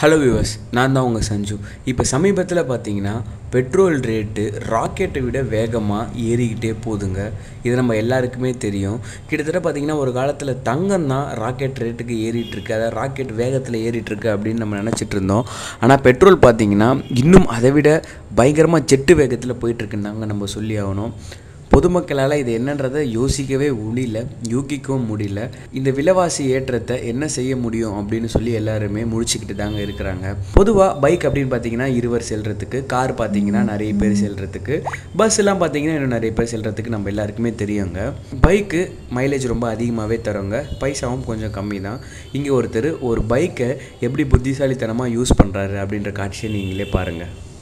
hello viewers நான் தான் உங்கள் சஞ்சு இப்போ சமீபத்தில் பார்த்தீங்கன்னா பெட்ரோல் ரேட்டு ராக்கெட்டை விட வேகமாக ஏறிக்கிட்டே போகுதுங்க இது நம்ம எல்லாருக்குமே தெரியும் கிட்டத்தட்ட பார்த்தீங்கன்னா ஒரு காலத்தில் தங்கம் தான் ராக்கெட் ரேட்டுக்கு ஏறிட்டு இருக்கு அதாவது ராக்கெட் வேகத்தில் ஏறிட்டு இருக்கு அப்படின்னு நம்ம நினச்சிட்டு இருந்தோம் ஆனால் பெட்ரோல் பார்த்தீங்கன்னா இன்னும் அதை விட பயங்கரமாக ஜெட்டு வேகத்தில் போயிட்டுருக்குன்னு தாங்க நம்ம சொல்லி ஆகணும் பொதுமக்களால் இது என்னன்றதை யோசிக்கவே முடியல யூகிக்கவும் முடியல இந்த விலைவாசி ஏற்றத்தை என்ன செய்ய முடியும் அப்படின்னு சொல்லி எல்லாருமே முழிச்சுக்கிட்டு தாங்க இருக்கிறாங்க பொதுவாக பைக் அப்படின்னு பார்த்தீங்கன்னா இருவர் செல்றதுக்கு கார் பார்த்தீங்கன்னா நிறைய பேர் செல்றதுக்கு பஸ் எல்லாம் பார்த்தீங்கன்னா இன்னும் நிறைய பேர் செல்றதுக்கு நம்ம எல்லாருக்குமே தெரியுங்க பைக்கு மைலேஜ் ரொம்ப அதிகமாகவே தருங்க பைசாவும் கொஞ்சம் கம்மி தான் இங்கே ஒருத்தர் ஒரு பைக்கை எப்படி புத்திசாலித்தனமாக யூஸ் பண்ணுறாரு அப்படின்ற காட்சியை நீங்களே பாருங்கள்